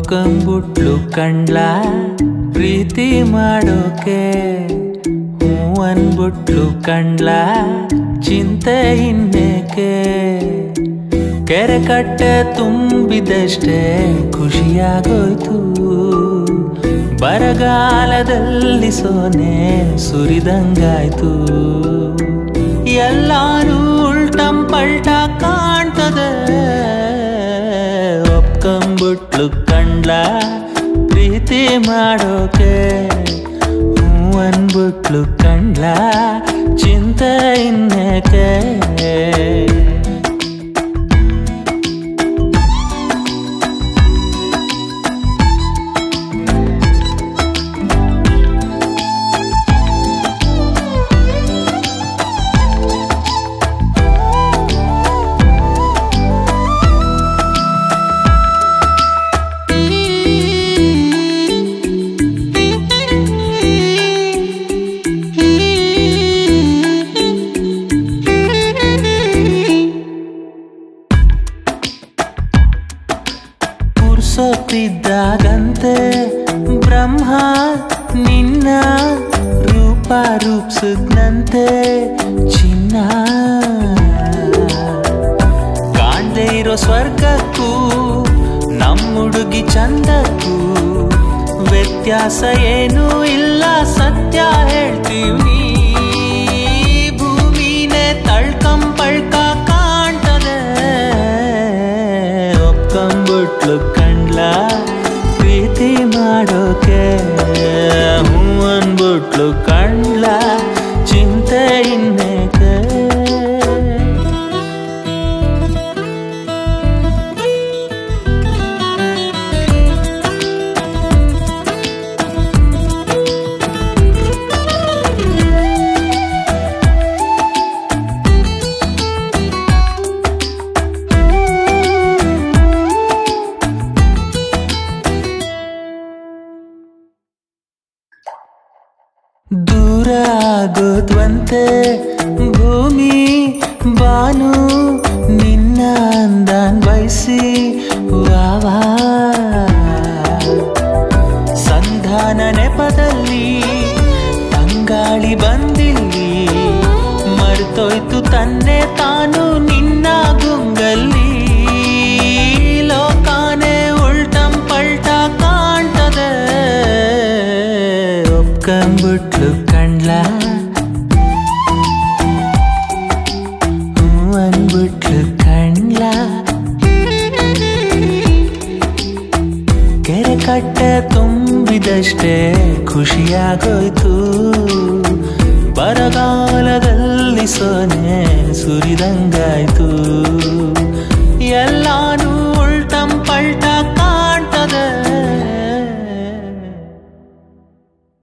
ಒಪ್ಕೊಂಬಿಟ್ಲು ಕಂಡ್ಲ ಪ್ರೀತಿ ಮಾಡೋಕೆ ಹೂ ಅನ್ಬಿಟ್ಲು ಕಂಡ್ಲ ಚಿಂತೆ ಇನ್ನೇಕೆ ಕೆರೆ ಕಟ್ಟೆ ತುಂಬಿದಷ್ಟೇ ಖುಷಿಯಾಗೋಯ್ತು ಬರಗಾಲದಲ್ಲಿ ಸೋನೆ ಸುರಿದಂಗಾಯ್ತು ಎಲ್ಲಾರು ಉಲ್ಟಂ ಪಲ್ಟ ಕಾಣ್ತದೆ ಒಪ್ಕೊಂಬಿಟ್ಲು ಕಂಡ್ಲ ಪ್ರೀತಿ ಮಾಡೋಕೆ ಹೂ ಅನ್ಬಿಟ್ಲು ಕಂಡ್ಲ ಚಿಂತೆ ಇನ್ನೇಕೆ ಪುರ್ಸೊತ್ತಿದ್ದಾಗಂತೆ ಬ್ರಹ್ಮ ನಿನ್ನ ರೂಪ ರೂಪಿಸಿದ್ನಂತೆ ಚಿನ್ನ ಕಾಣ್ದೇ ಇರೋ ಸ್ವರ್ಗಕ್ಕೂ ನಮ್ಮ ಹುಡುಗಿ ಚಂದಕ್ಕೂ ವ್ಯತ್ಯಾಸ ಏನೂ ಇಲ್ಲ ಸತ್ಯ ಹೇಳ್ತೀವಿ ಭೂಮಿನೇ ತಳ್ಕಂಪಳ್ಕ ಕಾಣ್ತದೆ ಒಪ್ಕೊಂಬಿಟ್ಲು ಕಂಡ್ಲ ಪ್ರೀತಿ ಮಾಡೋಕೆ ಹೂ ಅನ್ಬಿಟ್ಲು ಕಂಡ್ಲ ಚಿಂತೆ ಇನ್ನೇಕೆ ದೂರ ಆಗೋದ್ವಂತೆ ಭೂಮಿ ಬಾನು ನಿನ್ನ ಅಂದಾನ್ ಬಯಸಿ ವಾವಾ ಸಂಧಾನ ನೆಪದಲ್ಲಿ ತಂಗಾಳಿ ಬಂದಿಲ್ಲಿ ಮರ್ತೋಯ್ತು ತನ್ನೆ ತಾನು ನಿನ್ನ ಗುಂಗಲ್ಲಿ ಲೋಕಾನೆ ಉಲ್ಟಂ ಪಲ್ಟ ಕಾಣ್ತದೆ ಒಪ್ಕೊಂಬಿಟ್ಲು ಕಂಡ್ಲ ಹೂ ಅನ್ಬಿಟ್ಲು ಕಂಡ್ಲ ಕೆರೆ ಕಟ್ಟೆ ತುಂಬಿದಷ್ಟೇ ಖುಷಿಯಾಗೋಯ್ತು ಬರಗಾಲದಲ್ಲಿ ಸೋನೆ ಸುರಿದಂಗಾಯ್ತು